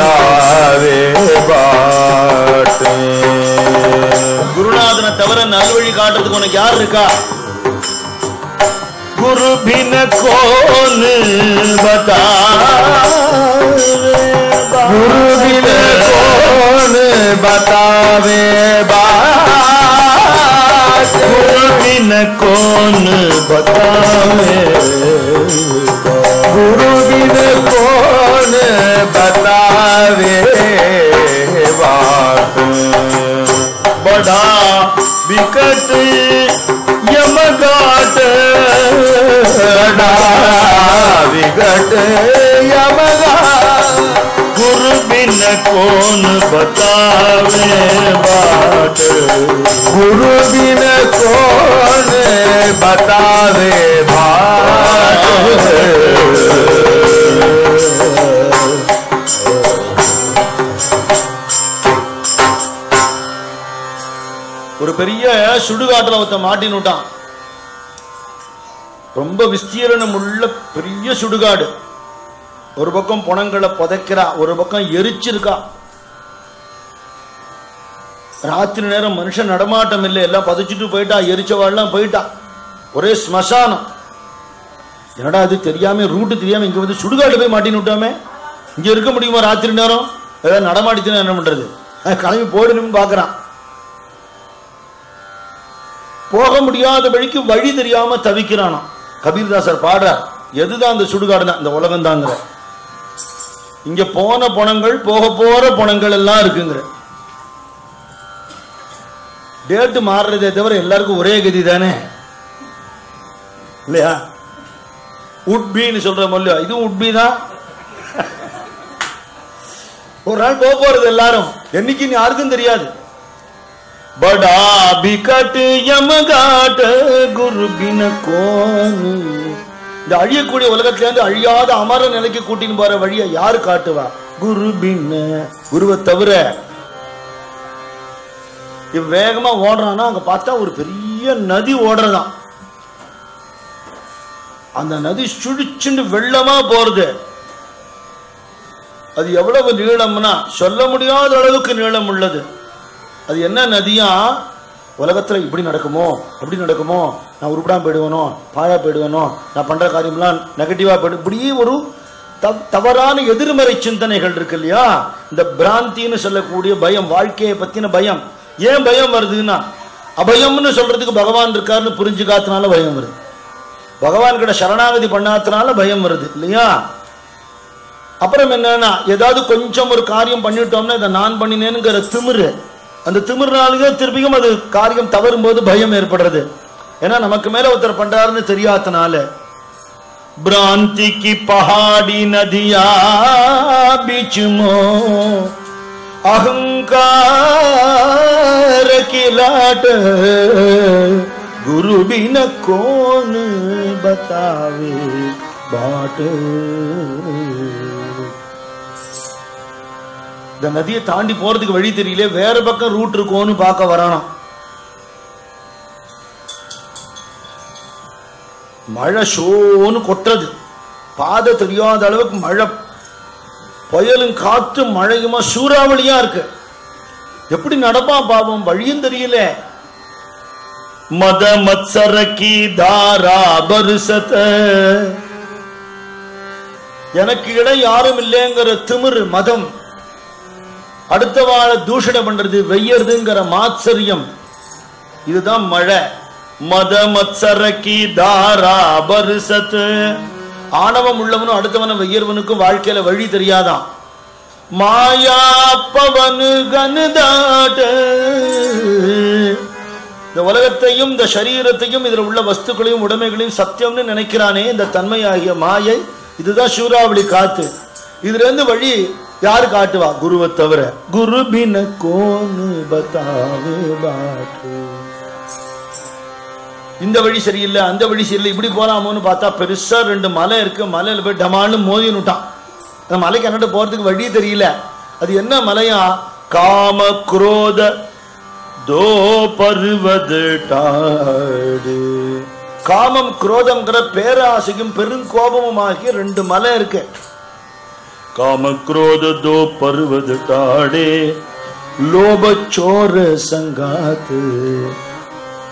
S2: बतावे बाट
S1: குருநாதனை தவிர நல்ல வழி காட்டுறதுக்கு உனக்கு யார் இருக்கா
S2: गुरु बिन कौन बतावे गुरु बिन कौन बतावे बात गुरु बिन कौन बतावे गुरु बिन कौन बतावे बात बड़ा विकट यमगाट बड़ा विकट यमगाट गुरु बिन कौन बतावे बाट गुरु बिन कौन बतावे बाट
S1: ஒரு பெரிய சுடுகாட்டுல ஒருத்தன் மாட்டின்னு விட்டான் ரொம்ப விஸ்தீரணம் உள்ள பெரிய சுடுகாடு ஒரு பக்கம் புணங்களை புதைக்கிறா ஒரு பக்கம் எரிச்சிருக்கா ராத்திரி நேரம் மனுஷன் நடமாட்டம் இல்லை எல்லாம் புதைச்சிட்டு போயிட்டா எரிச்சவாள்லாம் போயிட்டா ஒரே ஸ்மசானம் என்னடா அது தெரியாம ரூட்டு தெரியாம இங்க வந்து சுடுகாடு போய் மாட்டின்னு விட்டோமே இங்க இருக்க முடியுமா ராத்திரி நேரம் ஏதாவது நடமாடிச்சுன்னா என்ன பண்றது அஹ் கிளம்பி போயிடணும்னு பாக்குறான் போக முடியாத வழிக்கு வழி தெரியாம தவிக்கிறானாம் கபீர்தாசர் பாடுறார் எதுதான் அந்த சுடுகாடு தான் இந்த உலகம் தாங்கிற இங்க போன பணங்கள் போக போற பணங்கள் எல்லாம் இருக்குங்கிற டேட்டு மாறுறதே தவிர எல்லாருக்கும் ஒரே கதி தானே இல்லையா உட்பின்னு சொல்ற மொழியா இதுவும் உட்பி தான் ஒரு நாள் போக போறது எல்லாரும் என்னைக்குன்னு யாருக்கும் தெரியாது बड़ा बिकट यमगाट குரு பின கோனு இந்த அழியக்கூடிய உலகத்துல இருந்து அழியாத அமர நிலைக்கு கூட்டின்னு போற வழியை யாரு காட்டுவா குரு பின்ன குருவை தவிர இவ் வேகமா ஓடுறான்னா அங்க பார்த்தா ஒரு பெரிய நதி ஓடுறதாம் அந்த நதி சுழிச்சுண்டு வெள்ளமா போறது அது எவ்வளவு நீளம்னா சொல்ல முடியாத அளவுக்கு நீளம் உள்ளது அது என்ன நதியா உலகத்துல இப்படி நடக்குமோ அப்படி நடக்குமோ நான் உருப்படாம போயிடுவேனோ பாழா போயிடுவேனோ நான் பண்ற காரியம்லாம் நெகட்டிவா போயிடு இப்படி ஒரு தவ- தவறான எதிர்மறை சிந்தனைகள் இருக்கு இல்லையா இந்த பிராந்தின்னு சொல்லக்கூடிய பயம் வாழ்க்கையை பத்தின பயம் ஏன் பயம் வருதுன்னா அபயம்னு சொல்றதுக்கு பகவான் இருக்காருன்னு புரிஞ்சுக்காதனால பயம் வருது பகவான் கிட்ட சரணாகதி பண்ணாதனால பயம் வருது இல்லையா அப்புறம் என்னன்னா ஏதாவது கொஞ்சம் ஒரு காரியம் பண்ணிட்டோம்னா இதை நான் பண்ணினேனுங்கிற திமிரு அந்த திமிர்னாலேயே திருப்பியும் அது காரியம் தவறும் போது பயம் ஏற்படுறது ஏன்னா நமக்கு மேல ஒருத்தர் பண்றாருன்னு தெரியாதனால பிராந்தி की पहाड़ी नदिया बीच मो अहंकार की लाट गुरु बिन कौन बतावे बाट இந்த நதியை தாண்டி போறதுக்கு வழி தெரியல வேற பக்கம் ரூட் இருக்கோன்னு பார்க்க வரானாம் மழை ஷோன்னு கொட்டுறது பாதை தெரியாத அளவுக்கு மழை புயலும் காற்று மழையுமா சூறாவளியா இருக்கு எப்படி நடப்பான் பாவம் வழியும் தெரியல மத மத்சர கி தாரா பருசத எனக்கு இடம் யாரும் இல்லைங்கிற திமிரு மதம் அடுத்த வாழ தூஷணம் பண்றது வெய்யறதுங்கிற மாத்சரியம் இதுதான் மழை மத மத்சரக்கி தாரா பருசத் ஆணவம் உள்ளவனும் அடுத்தவன வெய்யர்வனுக்கும் வாழ்க்கையில வழி தெரியாதான் மாயா பவனு கனுதாட்ட இந்த உலகத்தையும் இந்த சரீரத்தையும் இதுல உள்ள வஸ்துக்களையும் உடைமைகளையும் சத்தியம்னு நினைக்கிறானே இந்த தன்மையாகிய மாயை இதுதான் சூறாவளி காத்து இதுல இருந்து வழி யாரு காட்டுவா குருவை தவிர குரு பின கோனு பதாவே பாட்டு இந்த வழி சரியில்லை அந்த வழி சரியில்லை இப்படி போலாமோன்னு பார்த்தா பெருசா ரெண்டு மலை இருக்கு மலையில போய் டமான்னு மோதி விட்டான் அந்த மலைக்கு என்னட்டு போறதுக்கு வழி தெரியல அது என்ன மலையா காம குரோத தோ பருவது டாடு காமம் குரோதம்ங்கிற பேராசையும் பெருங்கோபமும் ஆகிய ரெண்டு மலை இருக்கு காம குரோத தோ பருவது டாடே லோப சோர சங்காத்து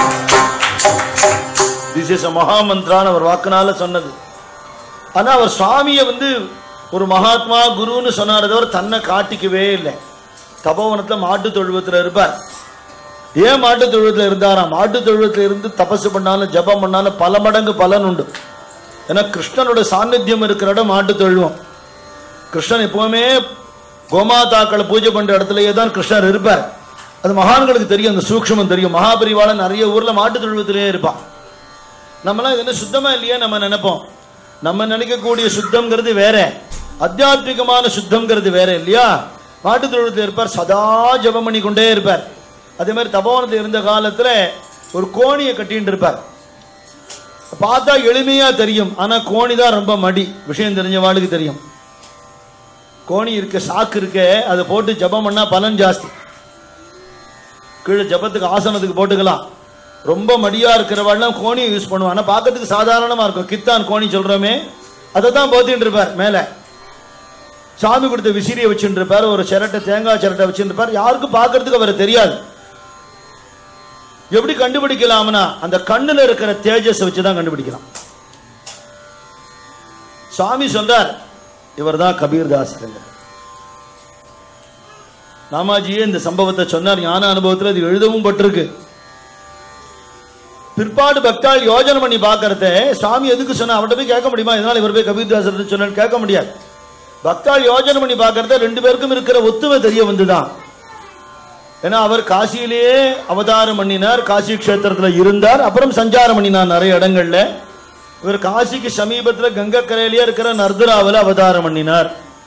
S1: திஸ் மகாமந்திரான்னு அவர் வாக்குனால சொன்னது ஆனா அவர் சுவாமியை வந்து ஒரு மகாத்மா குருன்னு சொன்னாரே தவிர தன்னை காட்டிக்கவே இல்லை தபோவனத்துல மாட்டு தொழுவத்துல இருப்பார் ஏன் மாட்டு தொழுவத்துல இருந்தாராம் மாட்டு தொழுவத்துல இருந்து தபசு பண்ணாலும் ஜபம் பண்ணாலும் பல மடங்கு பலன் உண்டு ஏன்னா கிருஷ்ணனோட சாநித்தியம் இருக்கிற இடம் மாட்டு தொழுவம் கிருஷ்ணன் எப்பவுமே கோமாதாக்களை பூஜை பண்ற இடத்துலயே தான் கிருஷ்ணர் இருப்பார் அது மகான்களுக்கு தெரியும் அந்த சூக்ஷ்மம் தெரியும் மகாபரிவாள நிறைய ஊர்ல மாட்டு தொழுவத்திலேயே இருப்பான் நம்மளாம் இது என்ன சுத்தமா இல்லையே நம்ம நினைப்போம் நம்ம நினைக்கக்கூடிய சுத்தம்ங்கிறது வேற அத்தியாத்மிகமான சுத்தம்ங்கிறது வேற இல்லையா மாட்டு தொழுவத்தில் இருப்பார் சதா ஜெபம் பண்ணி கொண்டே இருப்பார் அதே மாதிரி தபோவனத்தில் இருந்த காலத்துல ஒரு கோணியை கட்டிட்டு இருப்பார் பார்த்தா எளிமையா தெரியும் ஆனா கோணி தான் ரொம்ப மடி விஷயம் தெரிஞ்சவாளுக்கு தெரியும் கோணி இருக்க சாக்கு இருக்கே அதை போட்டு ஜெபம் பண்ணா பலன் ஜாஸ்தி கீழே ஜெபத்துக்கு ஆசனத்துக்கு போட்டுக்கலாம் ரொம்ப மடியா இருக்கிறவாள்லாம் கோணியை யூஸ் பண்ணுவான் ஆனா பார்க்கறதுக்கு சாதாரணமா இருக்கும் கித்தான் கோணி சொல்றோமே அதை தான் போத்திட்டு இருப்பார் மேல சாமி கொடுத்த விசிறியை வச்சுட்டு இருப்பார் ஒரு சிரட்டை தேங்காய் சிரட்டை வச்சுட்டு இருப்பார் யாருக்கும் பார்க்கறதுக்கு அவர் தெரியாது எப்படி கண்டுபிடிக்கலாம்னா அந்த கண்ணுல இருக்கிற தேஜஸ் வச்சு தான் கண்டுபிடிக்கலாம் சாமி சொல்றார் இவர் தான் கபீர்தாசருங்க நாமாஜியே இந்த சம்பவத்தை சொன்னார் ஞான அனுபவத்தில் இது எழுதவும் பட்டிருக்கு பிற்பாடு பக்தாள் யோஜனை பண்ணி பார்க்கறத சாமி எதுக்கு சொன்னா அவர்கிட்ட போய் கேட்க முடியுமா இதனால இவர் போய் கபீர்தாசர் சொன்னு கேட்க முடியாது பக்தாள் யோஜனை பண்ணி பார்க்கறத ரெண்டு பேருக்கும் இருக்கிற ஒத்துமை தெரிய வந்துதான் ஏன்னா அவர் காசியிலேயே அவதாரம் பண்ணினார் காசி கஷேத்திரத்துல இருந்தார் அப்புறம் சஞ்சாரம் பண்ணினார் நிறைய இடங்கள்ல இவர் காசிக்கு சமீபத்துல கங்கக்கரையிலேயே இருக்கிற நர்தராவில் அவதாரம் பண்ணினார்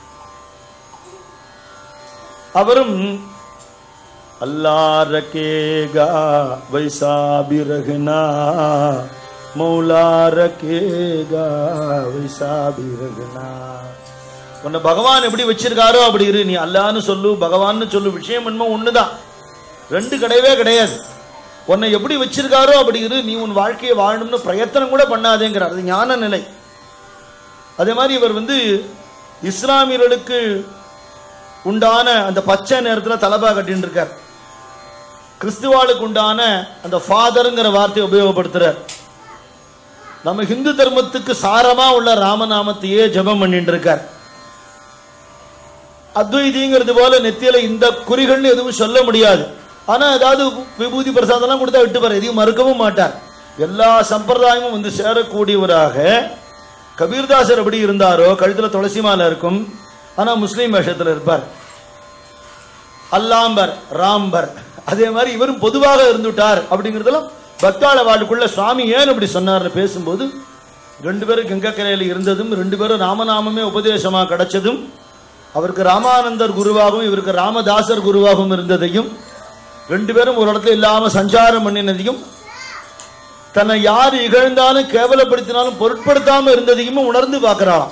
S1: அவரும் अल्लाह रखेगा वैसा भी रखना मौला रखेगा वैसा भी रखना உன்னை பகவான் எப்படி வச்சிருக்காரோ அப்படி இரு நீ அல்லான்னு சொல்லு பகவான்னு சொல்லு விஷயம் என்னமோ ஒண்ணுதான் ரெண்டு கிடையவே கிடையாது உன்னை எப்படி வச்சிருக்காரோ அப்படி இரு நீ உன் வாழ்க்கையை வாழணும்னு பிரயத்தனம் கூட பண்ணாதேங்கிறார் அது ஞான நிலை அதே மாதிரி இவர் வந்து இஸ்லாமியர்களுக்கு உண்டான அந்த பச்சை நேரத்தில் தலபா கட்டின்னு இருக்கார் கிறிஸ்துவாளுக்கு உண்டான அந்த ஃபாதருங்கிற வார்த்தையை உபயோகப்படுத்துறார் நம்ம ஹிந்து தர்மத்துக்கு சாரமா உள்ள ராமநாமத்தையே ஜெபம் பண்ணிட்டு இருக்கார் அத்வைதிங்கிறது போல நெத்தியில இந்த குறிகள்னு எதுவும் சொல்ல முடியாது ஆனா ஏதாவது விபூதி பிரசாதம்லாம் கொடுத்தா விட்டுப்பார் எதையும் மறுக்கவும் மாட்டார் எல்லா சம்பிரதாயமும் வந்து சேரக்கூடியவராக கபீர்தாசர் எப்படி இருந்தாரோ கழுத்துல துளசி மாலை இருக்கும் ஆனா முஸ்லீம் வேஷத்துல இருப்பார் அல்லாம்பர் ராம்பர் அதே மாதிரி இவரும் பொதுவாக இருந்துட்டார் அப்படிங்கிறதெல்லாம் பக்தாள வாழ்க்குள்ள சுவாமி ஏன் அப்படி சொன்னார்னு பேசும்போது ரெண்டு பேரும் கங்கக்கரையில் இருந்ததும் ரெண்டு பேரும் ராமநாமமே உபதேசமா கிடைச்சதும் அவருக்கு ராமானந்தர் குருவாகவும் இவருக்கு ராமதாசர் குருவாகவும் இருந்ததையும் ரெண்டு பேரும் ஒரு இடத்துல இல்லாம சஞ்சாரம் பண்ணினதையும் தன்னை யார் இகழ்ந்தாலும் கேவலப்படுத்தினாலும் பொருட்படுத்தாம இருந்ததையும் உணர்ந்து பார்க்கிறாளாம்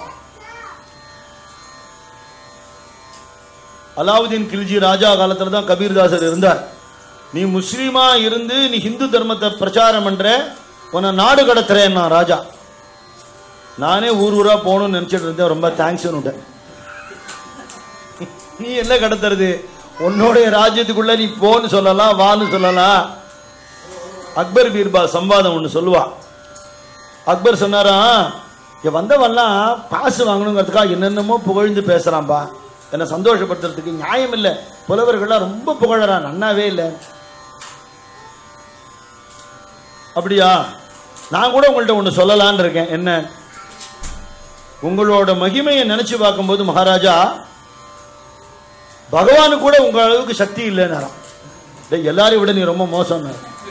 S1: அலாவுதீன் கில்ஜி ராஜா காலத்துல தான் கபீர்தாசர் இருந்தார் நீ முஸ்லீமா இருந்து நீ ஹிந்து தர்மத்தை பிரச்சாரம் பண்ற உன்னை நாடு கடத்துறேன்னா ராஜா நானே ஊர் ஊரா போகணும்னு நினைச்சிட்டு இருந்தேன் ரொம்ப தேங்க்ஸ் நீ என்ன கடத்துறது உன்னுடைய ராஜ்யத்துக்குள்ள நீ போன்னு சொல்லலாம் வான்னு சொல்லலாம் அக்பர் பீர்பால் சம்வாதம் ஒன்று சொல்லுவா அக்பர் சொன்னாராம் இங்க வந்தவன்லாம் பாசு வாங்கணுங்கிறதுக்காக என்னென்னமோ புகழ்ந்து பேசுறான்பா என்னை சந்தோஷப்படுத்துறதுக்கு நியாயம் இல்லை புலவர்கள்லாம் ரொம்ப புகழறான் நன்னாவே இல்லை அப்படியா நான் கூட உங்கள்ட்ட ஒன்று சொல்லலான்னு இருக்கேன் என்ன உங்களோட மகிமையை நினைச்சு பார்க்கும்போது மகாராஜா பகவானு கூட உங்க அளவுக்கு சக்தி இல்லைன்னாராம் டேய், எல்லாரையும் விட நீ ரொம்ப மோசம்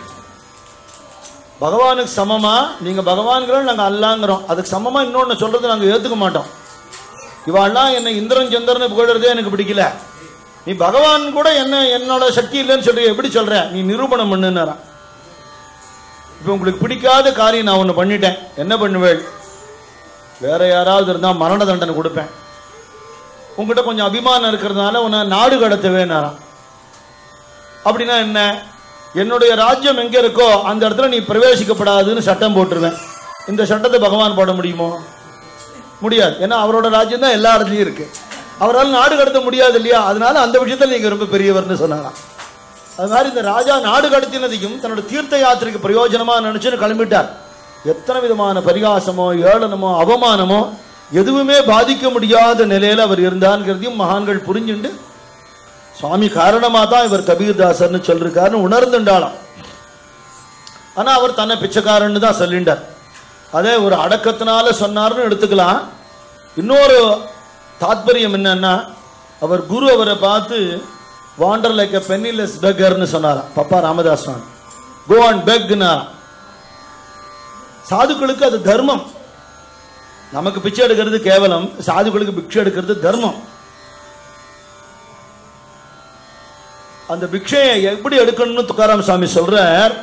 S1: பகவானுக்கு சமமா நீங்க பகவான்கிறோம் நாங்க அல்லாங்கிறோம் அதுக்கு சமமா இன்னொன்னு சொல்றது நாங்க ஏத்துக்க மாட்டோம் இவாள்லாம் என்ன இந்திரன் சந்திரன் புகழறதே எனக்கு பிடிக்கல நீ பகவான் கூட என்ன என்னோட சக்தி இல்லைன்னு சொல்ற எப்படி சொல்ற நீ நிரூபணம் பண்ணுன்னாராம் இப்போ உங்களுக்கு பிடிக்காத காரியம் நான் ஒன்று பண்ணிட்டேன் என்ன பண்ணுவேள் வேற யாராவது இருந்தால் மரண தண்டனை கொடுப்பேன் உங்ககிட்ட கொஞ்சம் அபிமானம் இருக்கிறதுனால உன்னை நாடு கடத்துவேனாராம் அப்படின்னா என்ன என்னுடைய ராஜ்யம் எங்க இருக்கோ அந்த இடத்துல நீ பிரவேசிக்கப்படாதுன்னு சட்டம் போட்டுருவேன் இந்த சட்டத்தை பகவான் போட முடியுமோ முடியாது ஏன்னா அவரோட ராஜ்யம் தான் எல்லா இடத்துலயும் இருக்கு அவரால் நாடு கடத்த முடியாது இல்லையா அதனால அந்த விஷயத்துல நீங்க ரொம்ப பெரியவர்னு சொன்னாராம் அது மாதிரி இந்த ராஜா நாடு கடத்தினதையும் தன்னோட தீர்த்த யாத்திரைக்கு பிரயோஜனமா நினைச்சுன்னு கிளம்பிட்டார் எத்தனை விதமான பரிகாசமோ ஏளனமோ அவமானமோ எதுவுமே பாதிக்க முடியாத நிலையில அவர் இருந்தான்ங்கிறதையும் மகான்கள் புரிஞ்சுண்டு சுவாமி காரணமா தான் இவர் கபீர்தாசர்னு சொல்லிருக்காருன்னு உணர்ந்துண்டாளாம் ஆனா அவர் தன்னை பிச்சைக்காரன்னு தான் சொல்லிண்டார் அதே ஒரு அடக்கத்தினால சொன்னார்னு எடுத்துக்கலாம் இன்னொரு தாத்பரியம் என்னன்னா அவர் குரு அவரை பார்த்து வாண்டர் லைக் எ பென்னிலெஸ் பெக்கர்னு சொன்னாராம் பப்பா ராமதாஸ் சுவாமி கோ அண்ட் பெக்னாராம் சாதுக்களுக்கு அது தர்மம் நமக்கு பிச்சை எடுக்கிறது கேவலம் சாதுக்களுக்கு பிக்ஷை எடுக்கிறது தர்மம் அந்த பிக்ஷையை எப்படி எடுக்கணும்னு துக்காராம் சாமி சொல்றார்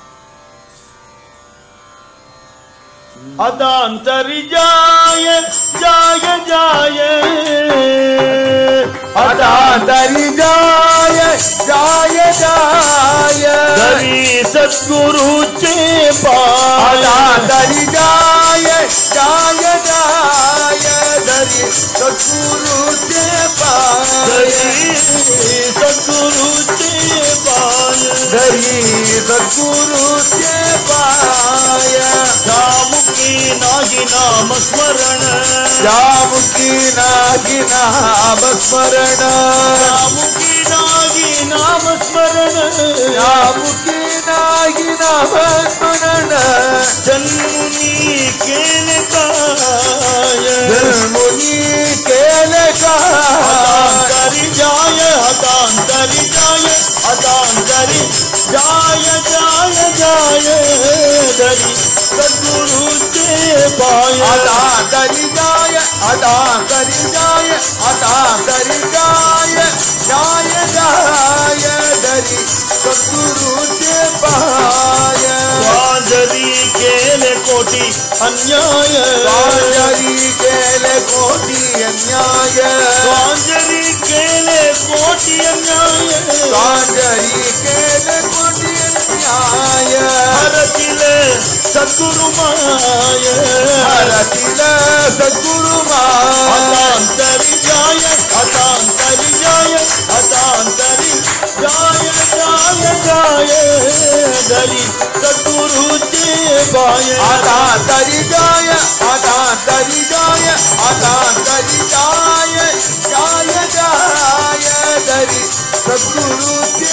S1: அதாந்தரி ஜாய ஜாய ஜாய
S2: அதாந்தரி ஜாய ஜாய ஜாய
S1: தரி சத்குரு சே பாய
S2: அதாந்தரி ஜாய ஜாய ஜாய தரி சத்குரு தே பாய
S1: தரி சத்குரு சே பாய
S2: தரி சத்குரு தே பாய
S1: ராமுகி நாகி நாம ஸ்மரண
S2: ಜಾಮುಖಿ ನಾಗಿ ನಾಮ ಸ್ಮರಣ
S1: ರಾಮುಕಿ ನಾಗಿ ನಾಮ ಸ್ಮರಣ
S2: ಜಾಮುಖಿ ನಾಗಿ ನಾಮ ಸ್ಮರಣ
S1: ಜನ್ಮುನಿ ಕೇಳ ಕಾಯ
S2: ಮುನಿ ಕೇಳಕ
S1: ಹತಾಂತರಿ ಜಾಯ ಹತಾಂತರಿ ಜಾಯ ಹತಾಂತರಿ ಜಾಯ ಜಾಯ ಜಾಯ ದರಿ ಸದ್ಗುರು ತೇ ಪಾಯ
S2: ಅದಾಂತರಿ ಜಾಯ ಅದಾಂತರಿ ಜಾಯ ಅದಾಂತರಿ ಜಾಯ ಜಾಯ ಜಾಯ ದರಿ ಸದ್ಗುರು ತೆ ಪಾಯ
S1: ಸ್ವಾಂಜಲಿ ಕೇಲೆ ಕೋಟಿ ಅನ್ಯಾಯ
S2: ಸ್ವಾಂಜಲಿ ಕೇಳೆ ಕೋಟಿ ಅನ್ಯಾಯ
S1: ಸ್ವಾಂಜಲಿ ಕೇಲೆ ಕೋಟಿ ಅನ್ಯಾಯ
S2: ಸ್ವಾಂಜಲಿ ಕೇಳೆ ಕೋಟಿ ಅನ್ಯಾಯ
S1: ಹರತಿಲ ಸದ್ಗುರು ಮಾಯ
S2: ಹರತಿಲ ಸದ್ಗುರು
S1: ಹತಾಂತರಿ ಜಾಯ ಹತಾಂತರಿ ಜಾಯ ಹತಾಂತರಿ ಜಾಯ ಜಾಯ ಜಾಯ ದರಿ ಸದ್ಗುರು ತೇ ಪಾಯ
S2: ಅದಾಂತರಿ ಜಾಯ ಅದಾಂತರಿ ಜಾಯ ಅದಾಂತರಿ ಜಾಯ ಜಾಯ ಜಾಯ ದರಿ ಸದ್ಗುರು ತೆ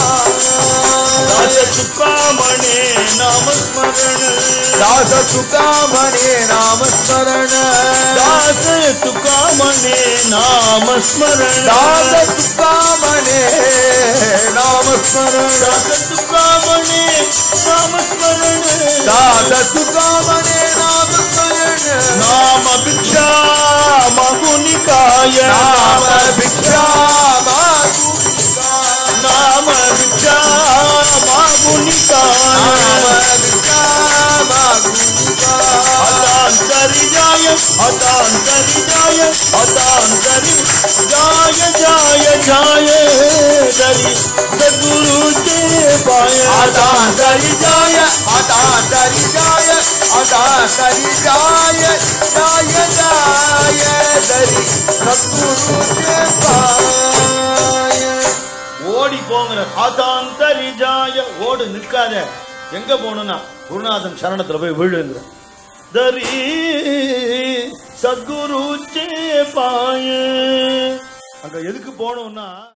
S1: ರಾಜ
S2: ಪಾಯ
S1: ಚುಕ್ಕಾಮಣೆ ನಾಮ ಸ್ಮರಣ
S2: ದಾಸ ಸುಖಾಮಣೆ ನಾಮ ಸ್ಮರಣ
S1: ದಾಸ ತುಕಾಮಣೆ ನಾಮ ಸ್ಮರಣ
S2: ದಾಸ ಸುಖಾಮಣೆ ನಾಮ ಸ್ಮರಣ
S1: ದಾಸ ತುಕಾಮಣೆ ನಾಮ ಸ್ಮರಣ
S2: ದಾಸ ಸುಖಾಮಣೆ ನಾಮ ಸ್ಮರಣ
S1: ನಾಮ ಭಿಕ್ಷಾ ಮಗುನಿಕಾಯ
S2: ನಾಮ ಭಿಕ್ಷಾ ಮಾತು
S1: ನಾಮ ಭಿಕ್ಷಾ ಮಗುನಿಕಾಯ
S2: ನಾಮ ಭಿಕ್ಷಾ ಮಾತು
S1: ಹತಾಂತರಿ ಜಾಯ ಹತಾಂತರಿ ಜಾಯ ಹತಾಂತರಿ ಜಾಯ ಜಾಯ ಜಾಯ ದರಿ ಸದ್ಗುರು ತೇ ಪಾಯ
S2: ಅದಾಂತರಿ ಜಾಯ ಅದಾಂತರಿ ಜಾಯ ಅದಾಂತರಿ ಜಾಯ ಜಾಯ ಜಾಯ ದರಿ ಸದ್ಗುರು ತೆ ಪಾಯ
S1: ஓடி போங்கிற ஹாதாந்தரி ஜாய ஓடு நிற்காத எங்க போகணும்னா குருநாதன் சரணத்துல போய் விழுங்கிற தரி சத்குரு சே பாய அங்க எதுக்கு போகணும்னா